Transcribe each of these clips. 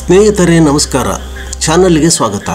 ಸ್ನೇಹಿತರೇ ನಮಸ್ಕಾರ ಚಾನಲ್ಗೆ ಸ್ವಾಗತ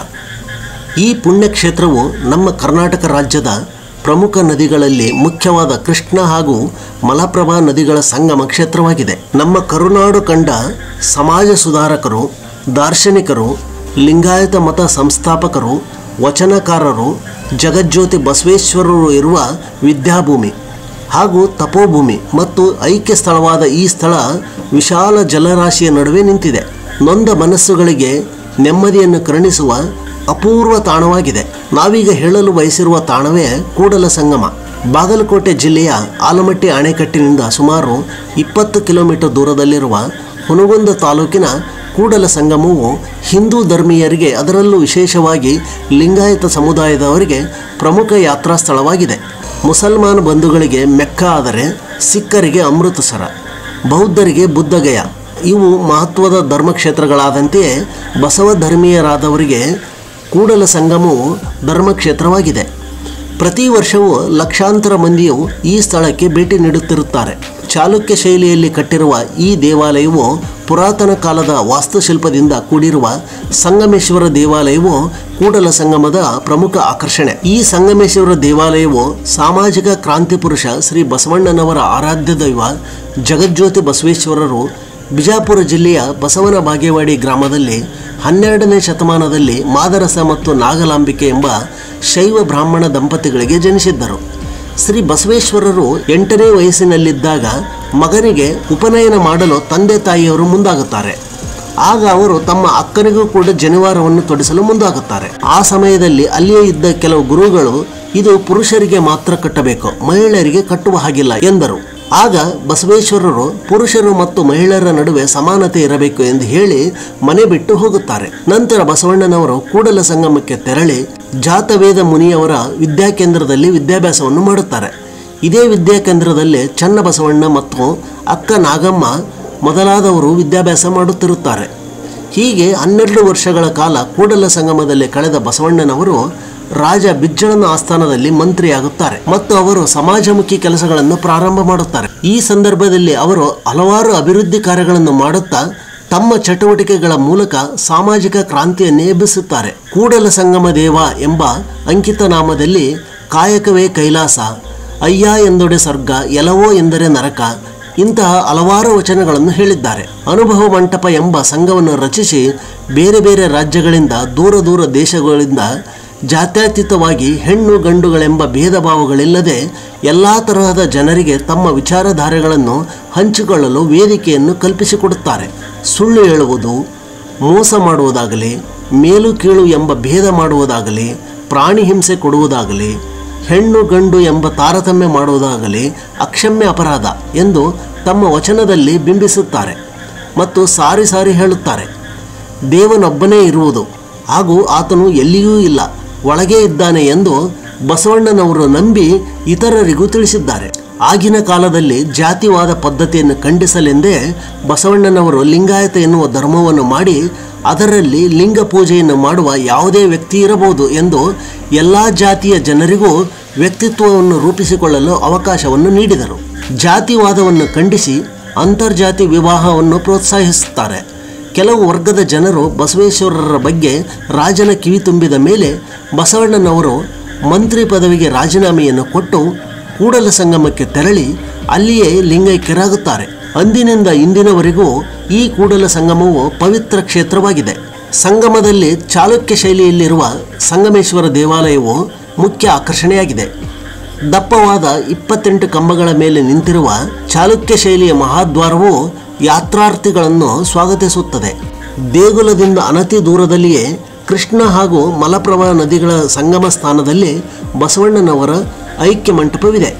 ಈ ಪುಣ್ಯಕ್ಷೇತ್ರವು ನಮ್ಮ ಕರ್ನಾಟಕ ರಾಜ್ಯದ ಪ್ರಮುಖ ನದಿಗಳಲ್ಲಿ ಮುಖ್ಯವಾದ ಕೃಷ್ಣ ಹಾಗೂ ಮಲಪ್ರಭಾ ನದಿಗಳ ಸಂಗಮ ಕ್ಷೇತ್ರವಾಗಿದೆ ನಮ್ಮ ಕರುನಾಡು ಕಂಡ ಸಮಾಜ ಸುಧಾರಕರು ದಾರ್ಶನಿಕರು ಲಿಂಗಾಯತ ಮತ ಸಂಸ್ಥಾಪಕರು ವಚನಕಾರರು ಜಗಜ್ಯೋತಿ ಬಸವೇಶ್ವರರು ಇರುವ ವಿದ್ಯಾಭೂಮಿ ಹಾಗೂ ತಪೋಭೂಮಿ ಮತ್ತು ಐಕ್ಯ ಸ್ಥಳವಾದ ಈ ಸ್ಥಳ ವಿಶಾಲ ಜಲರಾಶಿಯ ನಡುವೆ ನಿಂತಿದೆ ನೊಂದ ಮನಸ್ಸುಗಳಿಗೆ ನೆಮ್ಮದಿಯನ್ನು ಕರುಣಿಸುವ ಅಪೂರ್ವ ತಾಣವಾಗಿದೆ ನಾವೀಗ ಹೇಳಲು ಬಯಸಿರುವ ತಾಣವೇ ಕೂಡಲ ಸಂಗಮ ಬಾಗಲಕೋಟೆ ಜಿಲ್ಲೆಯ ಆಲಮಟ್ಟಿ ಅಣೆಕಟ್ಟಿನಿಂದ ಸುಮಾರು ಇಪ್ಪತ್ತು ಕಿಲೋಮೀಟರ್ ದೂರದಲ್ಲಿರುವ ಹುನಗುಂದ ತಾಲೂಕಿನ ಕೂಡಲ ಸಂಗಮವು ಹಿಂದೂ ಧರ್ಮೀಯರಿಗೆ ಅದರಲ್ಲೂ ವಿಶೇಷವಾಗಿ ಲಿಂಗಾಯತ ಸಮುದಾಯದವರಿಗೆ ಪ್ರಮುಖ ಯಾತ್ರಾ ಸ್ಥಳವಾಗಿದೆ ಮುಸಲ್ಮಾನ ಬಂಧುಗಳಿಗೆ ಮೆಕ್ಕ ಆದರೆ ಸಿಖ್ಖರಿಗೆ ಅಮೃತಸರ ಬೌದ್ಧರಿಗೆ ಬುದ್ಧಗಯ ಇವು ಮಹತ್ವದ ಧರ್ಮಕ್ಷೇತ್ರಗಳಾದಂತೆಯೇ ಬಸವ ಧರ್ಮೀಯರಾದವರಿಗೆ ಕೂಡಲ ಸಂಗಮವು ಧರ್ಮಕ್ಷೇತ್ರವಾಗಿದೆ ಪ್ರತಿ ವರ್ಷವೂ ಲಕ್ಷಾಂತರ ಮಂದಿಯು ಈ ಸ್ಥಳಕ್ಕೆ ಭೇಟಿ ನೀಡುತ್ತಿರುತ್ತಾರೆ ಚಾಲುಕ್ಯ ಶೈಲಿಯಲ್ಲಿ ಕಟ್ಟಿರುವ ಈ ದೇವಾಲಯವು ಪುರಾತನ ಕಾಲದ ವಾಸ್ತುಶಿಲ್ಪದಿಂದ ಕೂಡಿರುವ ಸಂಗಮೇಶ್ವರ ದೇವಾಲಯವು ಕೂಡಲ ಸಂಗಮದ ಪ್ರಮುಖ ಆಕರ್ಷಣೆ ಈ ಸಂಗಮೇಶ್ವರ ದೇವಾಲಯವು ಸಾಮಾಜಿಕ ಕ್ರಾಂತಿ ಪುರುಷ ಶ್ರೀ ಬಸವಣ್ಣನವರ ಆರಾಧ್ಯ ದೈವ ಜಗಜ್ಯೋತಿ ಬಸವೇಶ್ವರರು ಬಿಜಾಪುರ ಜಿಲ್ಲೆಯ ಬಸವನ ಬಾಗೇವಾಡಿ ಗ್ರಾಮದಲ್ಲಿ ಹನ್ನೆರಡನೇ ಶತಮಾನದಲ್ಲಿ ಮಾದರಸ ಮತ್ತು ನಾಗಲಾಂಬಿಕೆ ಎಂಬ ಶೈವ ಬ್ರಾಹ್ಮಣ ದಂಪತಿಗಳಿಗೆ ಜನಿಸಿದ್ದರು ಶ್ರೀ ಬಸವೇಶ್ವರರು ಎಂಟನೇ ವಯಸ್ಸಿನಲ್ಲಿದ್ದಾಗ ಮಗನಿಗೆ ಉಪನಯನ ಮಾಡಲು ತಂದೆ ತಾಯಿಯವರು ಮುಂದಾಗುತ್ತಾರೆ ಆಗ ಅವರು ತಮ್ಮ ಅಕ್ಕನಿಗೂ ಕೂಡ ಜನಿವಾರವನ್ನು ತೊಡಿಸಲು ಮುಂದಾಗುತ್ತಾರೆ ಆ ಸಮಯದಲ್ಲಿ ಅಲ್ಲಿಯೇ ಇದ್ದ ಕೆಲವು ಗುರುಗಳು ಇದು ಪುರುಷರಿಗೆ ಮಾತ್ರ ಕಟ್ಟಬೇಕು ಮಹಿಳೆಯರಿಗೆ ಕಟ್ಟುವ ಹಾಗಿಲ್ಲ ಎಂದರು ಆಗ ಬಸವೇಶ್ವರರು ಪುರುಷರು ಮತ್ತು ಮಹಿಳೆಯರ ನಡುವೆ ಸಮಾನತೆ ಇರಬೇಕು ಎಂದು ಹೇಳಿ ಮನೆ ಬಿಟ್ಟು ಹೋಗುತ್ತಾರೆ ನಂತರ ಬಸವಣ್ಣನವರು ಕೂಡಲ ಸಂಗಮಕ್ಕೆ ತೆರಳಿ ಜಾತವೇದ ಮುನಿಯವರ ವಿದ್ಯಾಕೇಂದ್ರದಲ್ಲಿ ವಿದ್ಯಾಭ್ಯಾಸವನ್ನು ಮಾಡುತ್ತಾರೆ ಇದೇ ವಿದ್ಯಾಕೇಂದ್ರದಲ್ಲಿ ಚನ್ನಬಸವಣ್ಣ ಮತ್ತು ಅಕ್ಕ ನಾಗಮ್ಮ ಮೊದಲಾದವರು ವಿದ್ಯಾಭ್ಯಾಸ ಮಾಡುತ್ತಿರುತ್ತಾರೆ ಹೀಗೆ ಹನ್ನೆರಡು ವರ್ಷಗಳ ಕಾಲ ಕೂಡಲ ಸಂಗಮದಲ್ಲಿ ಕಳೆದ ಬಸವಣ್ಣನವರು ರಾಜ ಬಿಜ್ಜಳನ ಆಸ್ಥಾನದಲ್ಲಿ ಮಂತ್ರಿಯಾಗುತ್ತಾರೆ ಮತ್ತು ಅವರು ಸಮಾಜಮುಖಿ ಕೆಲಸಗಳನ್ನು ಪ್ರಾರಂಭ ಮಾಡುತ್ತಾರೆ ಈ ಸಂದರ್ಭದಲ್ಲಿ ಅವರು ಹಲವಾರು ಅಭಿವೃದ್ಧಿ ಕಾರ್ಯಗಳನ್ನು ಮಾಡುತ್ತಾ ತಮ್ಮ ಚಟುವಟಿಕೆಗಳ ಮೂಲಕ ಸಾಮಾಜಿಕ ಕ್ರಾಂತಿಯನ್ನೇ ಎಬ್ಬಿಸುತ್ತಾರೆ ಕೂಡಲ ಸಂಗಮ ದೇವ ಎಂಬ ಅಂಕಿತ ನಾಮದಲ್ಲಿ ಕಾಯಕವೇ ಕೈಲಾಸ ಅಯ್ಯ ಎಂದೊಡೆ ಸ್ವರ್ಗ ಎಲವೋ ಎಂದರೆ ನರಕ ಇಂತಹ ಹಲವಾರು ವಚನಗಳನ್ನು ಹೇಳಿದ್ದಾರೆ ಅನುಭವ ಮಂಟಪ ಎಂಬ ಸಂಘವನ್ನು ರಚಿಸಿ ಬೇರೆ ಬೇರೆ ರಾಜ್ಯಗಳಿಂದ ದೂರ ದೂರ ದೇಶಗಳಿಂದ ಜಾತ್ಯತೀತವಾಗಿ ಹೆಣ್ಣು ಗಂಡುಗಳೆಂಬ ಭೇದ ಭಾವಗಳಿಲ್ಲದೆ ಎಲ್ಲ ತರಹದ ಜನರಿಗೆ ತಮ್ಮ ವಿಚಾರಧಾರೆಗಳನ್ನು ಹಂಚಿಕೊಳ್ಳಲು ವೇದಿಕೆಯನ್ನು ಕಲ್ಪಿಸಿಕೊಡುತ್ತಾರೆ ಸುಳ್ಳು ಹೇಳುವುದು ಮೋಸ ಮಾಡುವುದಾಗಲಿ ಮೇಲು ಕೀಳು ಎಂಬ ಭೇದ ಮಾಡುವುದಾಗಲಿ ಪ್ರಾಣಿ ಹಿಂಸೆ ಕೊಡುವುದಾಗಲಿ ಹೆಣ್ಣು ಗಂಡು ಎಂಬ ತಾರತಮ್ಯ ಮಾಡುವುದಾಗಲಿ ಅಕ್ಷಮ್ಯ ಅಪರಾಧ ಎಂದು ತಮ್ಮ ವಚನದಲ್ಲಿ ಬಿಂಬಿಸುತ್ತಾರೆ ಮತ್ತು ಸಾರಿ ಸಾರಿ ಹೇಳುತ್ತಾರೆ ದೇವನೊಬ್ಬನೇ ಇರುವುದು ಹಾಗೂ ಆತನು ಎಲ್ಲಿಯೂ ಇಲ್ಲ ಒಳಗೇ ಇದ್ದಾನೆ ಎಂದು ಬಸವಣ್ಣನವರು ನಂಬಿ ಇತರರಿಗೂ ತಿಳಿಸಿದ್ದಾರೆ ಆಗಿನ ಕಾಲದಲ್ಲಿ ಜಾತಿವಾದ ಪದ್ಧತಿಯನ್ನು ಖಂಡಿಸಲೆಂದೇ ಬಸವಣ್ಣನವರು ಲಿಂಗಾಯತ ಎನ್ನುವ ಧರ್ಮವನ್ನು ಮಾಡಿ ಅದರಲ್ಲಿ ಲಿಂಗ ಪೂಜೆಯನ್ನು ಮಾಡುವ ಯಾವುದೇ ವ್ಯಕ್ತಿ ಇರಬಹುದು ಎಂದು ಎಲ್ಲ ಜಾತಿಯ ಜನರಿಗೂ ವ್ಯಕ್ತಿತ್ವವನ್ನು ರೂಪಿಸಿಕೊಳ್ಳಲು ಅವಕಾಶವನ್ನು ನೀಡಿದರು ಜಾತಿವಾದವನ್ನು ಖಂಡಿಸಿ ಅಂತರ್ಜಾತಿ ವಿವಾಹವನ್ನು ಪ್ರೋತ್ಸಾಹಿಸುತ್ತಾರೆ ಕೆಲವು ವರ್ಗದ ಜನರು ಬಸವೇಶ್ವರರ ಬಗ್ಗೆ ರಾಜನ ಕಿವಿ ತುಂಬಿದ ಮೇಲೆ ಬಸವಣ್ಣನವರು ಮಂತ್ರಿ ಪದವಿಗೆ ರಾಜೀನಾಮೆಯನ್ನು ಕೊಟ್ಟು ಕೂಡಲ ಸಂಗಮಕ್ಕೆ ತೆರಳಿ ಅಲ್ಲಿಯೇ ಲಿಂಗೈಕ್ಯರಾಗುತ್ತಾರೆ ಅಂದಿನಿಂದ ಇಂದಿನವರೆಗೂ ಈ ಕೂಡಲ ಸಂಗಮವು ಪವಿತ್ರ ಕ್ಷೇತ್ರವಾಗಿದೆ ಸಂಗಮದಲ್ಲಿ ಚಾಲುಕ್ಯ ಶೈಲಿಯಲ್ಲಿರುವ ಸಂಗಮೇಶ್ವರ ದೇವಾಲಯವು ಮುಖ್ಯ ಆಕರ್ಷಣೆಯಾಗಿದೆ ದಪ್ಪವಾದ ಇಪ್ಪತ್ತೆಂಟು ಕಂಬಗಳ ಮೇಲೆ ನಿಂತಿರುವ ಚಾಲುಕ್ಯ ಶೈಲಿಯ ಮಹಾದ್ವಾರವು ಯಾತ್ರಾರ್ಥಿಗಳನ್ನು ಸ್ವಾಗತಿಸುತ್ತದೆ ದೇಗುಲದಿಂದ ಅನತಿ ದೂರದಲ್ಲಿಯೇ ಕೃಷ್ಣ ಹಾಗೂ ಮಲಪ್ರಭಾ ನದಿಗಳ ಸಂಗಮ ಸ್ಥಾನದಲ್ಲಿ ಬಸವಣ್ಣನವರ ಐಕ್ಯ ಮಂಟಪವಿದೆ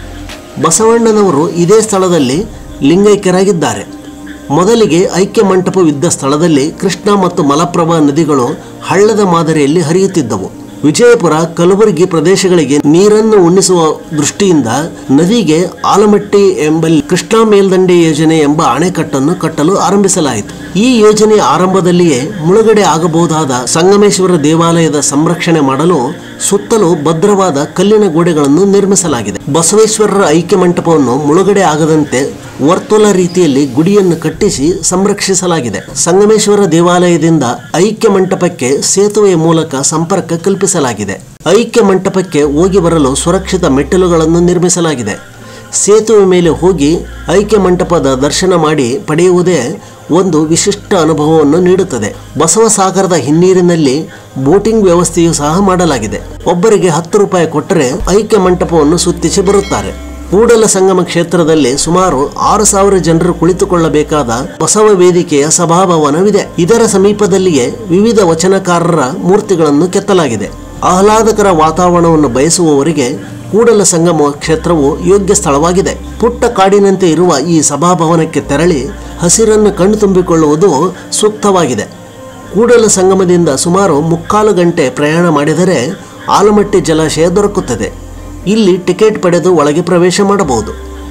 ಬಸವಣ್ಣನವರು ಇದೇ ಸ್ಥಳದಲ್ಲಿ ಲಿಂಗೈಕ್ಯರಾಗಿದ್ದಾರೆ ಮೊದಲಿಗೆ ಐಕ್ಯ ಮಂಟಪವಿದ್ದ ಸ್ಥಳದಲ್ಲಿ ಕೃಷ್ಣ ಮತ್ತು ಮಲಪ್ರಭಾ ನದಿಗಳು ಹಳ್ಳದ ಮಾದರಿಯಲ್ಲಿ ಹರಿಯುತ್ತಿದ್ದವು ವಿಜಯಪುರ ಕಲಬುರಗಿ ಪ್ರದೇಶಗಳಿಗೆ ನೀರನ್ನು ಉಣಿಸುವ ದೃಷ್ಟಿಯಿಂದ ನದಿಗೆ ಆಲಮಟ್ಟಿ ಎಂಬಲ್ಲಿ ಕೃಷ್ಣಾ ಮೇಲ್ದಂಡೆ ಯೋಜನೆ ಎಂಬ ಅಣೆಕಟ್ಟನ್ನು ಕಟ್ಟಲು ಆರಂಭಿಸಲಾಯಿತು ಈ ಯೋಜನೆಯ ಆರಂಭದಲ್ಲಿಯೇ ಮುಳುಗಡೆ ಆಗಬಹುದಾದ ಸಂಗಮೇಶ್ವರ ದೇವಾಲಯದ ಸಂರಕ್ಷಣೆ ಮಾಡಲು ಸುತ್ತಲೂ ಭದ್ರವಾದ ಕಲ್ಲಿನ ಗೋಡೆಗಳನ್ನು ನಿರ್ಮಿಸಲಾಗಿದೆ ಬಸವೇಶ್ವರರ ಐಕ್ಯ ಮಂಟಪವನ್ನು ಮುಳುಗಡೆ ಆಗದಂತೆ ವರ್ತುಲ ರೀತಿಯಲ್ಲಿ ಗುಡಿಯನ್ನು ಕಟ್ಟಿಸಿ ಸಂರಕ್ಷಿಸಲಾಗಿದೆ ಸಂಗಮೇಶ್ವರ ದೇವಾಲಯದಿಂದ ಐಕ್ಯ ಮಂಟಪಕ್ಕೆ ಸೇತುವೆಯ ಮೂಲಕ ಸಂಪರ್ಕ ಕಲ್ಪಿಸಲಾಗಿದೆ ಐಕ್ಯ ಮಂಟಪಕ್ಕೆ ಹೋಗಿ ಬರಲು ಸುರಕ್ಷಿತ ಮೆಟ್ಟಿಲುಗಳನ್ನು ನಿರ್ಮಿಸಲಾಗಿದೆ ಸೇತುವೆ ಮೇಲೆ ಹೋಗಿ ಐಕ್ಯ ಮಂಟಪದ ದರ್ಶನ ಮಾಡಿ ಪಡೆಯುವುದೇ ಒಂದು ವಿಶಿಷ್ಟ ಅನುಭವವನ್ನು ನೀಡುತ್ತದೆ ಬಸವಸಾಗರದ ಹಿನ್ನೀರಿನಲ್ಲಿ ಬೋಟಿಂಗ್ ವ್ಯವಸ್ಥೆಯು ಸಹ ಮಾಡಲಾಗಿದೆ ಒಬ್ಬರಿಗೆ ಹತ್ತು ರೂಪಾಯಿ ಕೊಟ್ಟರೆ ಐಕ್ಯ ಮಂಟಪವನ್ನು ಸುತ್ತಿಸಿ ಬರುತ್ತಾರೆ ಕೂಡಲ ಸಂಗಮ ಕ್ಷೇತ್ರದಲ್ಲಿ ಸುಮಾರು ಆರು ಸಾವಿರ ಜನರು ಕುಳಿತುಕೊಳ್ಳಬೇಕಾದ ಬಸವ ವೇದಿಕೆಯ ಸಭಾಭವನವಿದೆ ಇದರ ಸಮೀಪದಲ್ಲಿಯೇ ವಿವಿಧ ವಚನಕಾರರ ಮೂರ್ತಿಗಳನ್ನು ಕೆತ್ತಲಾಗಿದೆ ಆಹ್ಲಾದಕರ ವಾತಾವರಣವನ್ನು ಬಯಸುವವರಿಗೆ ಕೂಡಲ ಸಂಗಮ ಕ್ಷೇತ್ರವು ಯೋಗ್ಯ ಸ್ಥಳವಾಗಿದೆ ಪುಟ್ಟ ಕಾಡಿನಂತೆ ಇರುವ ಈ ಸಭಾಭವನಕ್ಕೆ ತೆರಳಿ ಹಸಿರನ್ನು ಕಣ್ಣು ತುಂಬಿಕೊಳ್ಳುವುದು ಸೂಕ್ತವಾಗಿದೆ ಕೂಡಲ ಸಂಗಮದಿಂದ ಸುಮಾರು ಮುಕ್ಕಾಲು ಗಂಟೆ ಪ್ರಯಾಣ ಮಾಡಿದರೆ ಆಲಮಟ್ಟಿ ಜಲಾಶಯ ದೊರಕುತ್ತದೆ ಇಲ್ಲಿ ಟಿಕೆಟ್ ಪಡೆದು ಒಳಗೆ ಪ್ರವೇಶ ಮಾಡಬಹುದು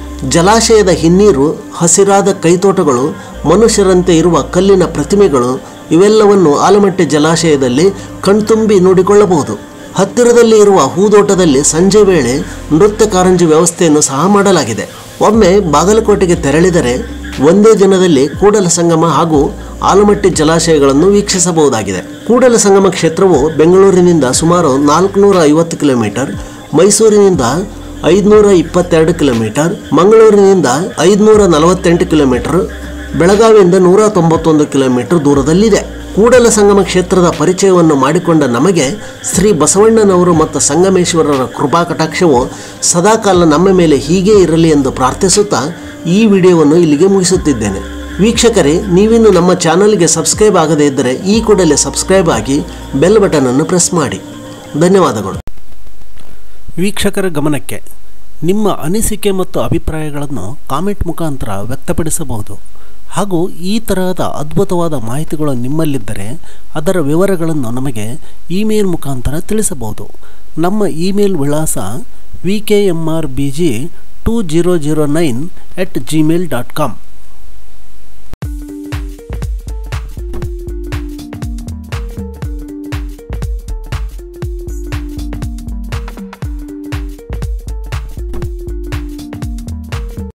ಜಲಾಶಯದ ಹಿನ್ನೀರು ಹಸಿರಾದ ಕೈತೋಟಗಳು ಮನುಷ್ಯರಂತೆ ಇರುವ ಕಲ್ಲಿನ ಪ್ರತಿಮೆಗಳು ಇವೆಲ್ಲವನ್ನು ಆಲಮಟ್ಟಿ ಜಲಾಶಯದಲ್ಲಿ ಕಣ್ತುಂಬಿ ನೋಡಿಕೊಳ್ಳಬಹುದು ಹತ್ತಿರದಲ್ಲಿ ಇರುವ ಹೂದೋಟದಲ್ಲಿ ಸಂಜೆ ವೇಳೆ ನೃತ್ಯ ಕಾರಂಜಿ ವ್ಯವಸ್ಥೆಯನ್ನು ಸಹ ಮಾಡಲಾಗಿದೆ ಒಮ್ಮೆ ಬಾಗಲಕೋಟೆಗೆ ತೆರಳಿದರೆ ಒಂದೇ ದಿನದಲ್ಲಿ ಕೂಡಲ ಸಂಗಮ ಹಾಗೂ ಆಲಮಟ್ಟಿ ಜಲಾಶಯಗಳನ್ನು ವೀಕ್ಷಿಸಬಹುದಾಗಿದೆ ಕೂಡಲ ಸಂಗಮ ಕ್ಷೇತ್ರವು ಬೆಂಗಳೂರಿನಿಂದ ಸುಮಾರು ನಾಲ್ಕುನೂರ ಐವತ್ತು ಕಿಲೋಮೀಟರ್ ಮೈಸೂರಿನಿಂದ ಐದುನೂರ ಇಪ್ಪತ್ತೆರಡು ಕಿಲೋಮೀಟರ್ ಮಂಗಳೂರಿನಿಂದ ಐದುನೂರ ನಲವತ್ತೆಂಟು ಕಿಲೋಮೀಟರ್ ಬೆಳಗಾವಿಯಿಂದ ನೂರ ತೊಂಬತ್ತೊಂದು ಕಿಲೋಮೀಟರ್ ದೂರದಲ್ಲಿದೆ ಕೂಡಲ ಸಂಗಮ ಕ್ಷೇತ್ರದ ಪರಿಚಯವನ್ನು ಮಾಡಿಕೊಂಡ ನಮಗೆ ಶ್ರೀ ಬಸವಣ್ಣನವರು ಮತ್ತು ಸಂಗಮೇಶ್ವರರ ಕೃಪಾ ಕಟಾಕ್ಷವು ಸದಾಕಾಲ ನಮ್ಮ ಮೇಲೆ ಹೀಗೆ ಇರಲಿ ಎಂದು ಪ್ರಾರ್ಥಿಸುತ್ತಾ ಈ ವಿಡಿಯೋವನ್ನು ಇಲ್ಲಿಗೆ ಮುಗಿಸುತ್ತಿದ್ದೇನೆ ವೀಕ್ಷಕರೇ ನೀವಿನ್ನು ನಮ್ಮ ಚಾನಲ್ಗೆ ಸಬ್ಸ್ಕ್ರೈಬ್ ಆಗದೇ ಇದ್ದರೆ ಈ ಕೂಡಲೇ ಸಬ್ಸ್ಕ್ರೈಬ್ ಆಗಿ ಬೆಲ್ ಬಟನನ್ನು ಪ್ರೆಸ್ ಮಾಡಿ ಧನ್ಯವಾದಗಳು ವೀಕ್ಷಕರ ಗಮನಕ್ಕೆ ನಿಮ್ಮ ಅನಿಸಿಕೆ ಮತ್ತು ಅಭಿಪ್ರಾಯಗಳನ್ನು ಕಾಮೆಂಟ್ ಮುಖಾಂತರ ವ್ಯಕ್ತಪಡಿಸಬಹುದು ಹಾಗೂ ಈ ತರಹದ ಅದ್ಭುತವಾದ ಮಾಹಿತಿಗಳು ನಿಮ್ಮಲ್ಲಿದ್ದರೆ ಅದರ ವಿವರಗಳನ್ನು ನಮಗೆ ಇಮೇಲ್ ಮುಖಾಂತರ ತಿಳಿಸಬಹುದು ನಮ್ಮ ಇಮೇಲ್ ವಿಳಾಸ V K M R B G two zero zero nine at Gmail dot com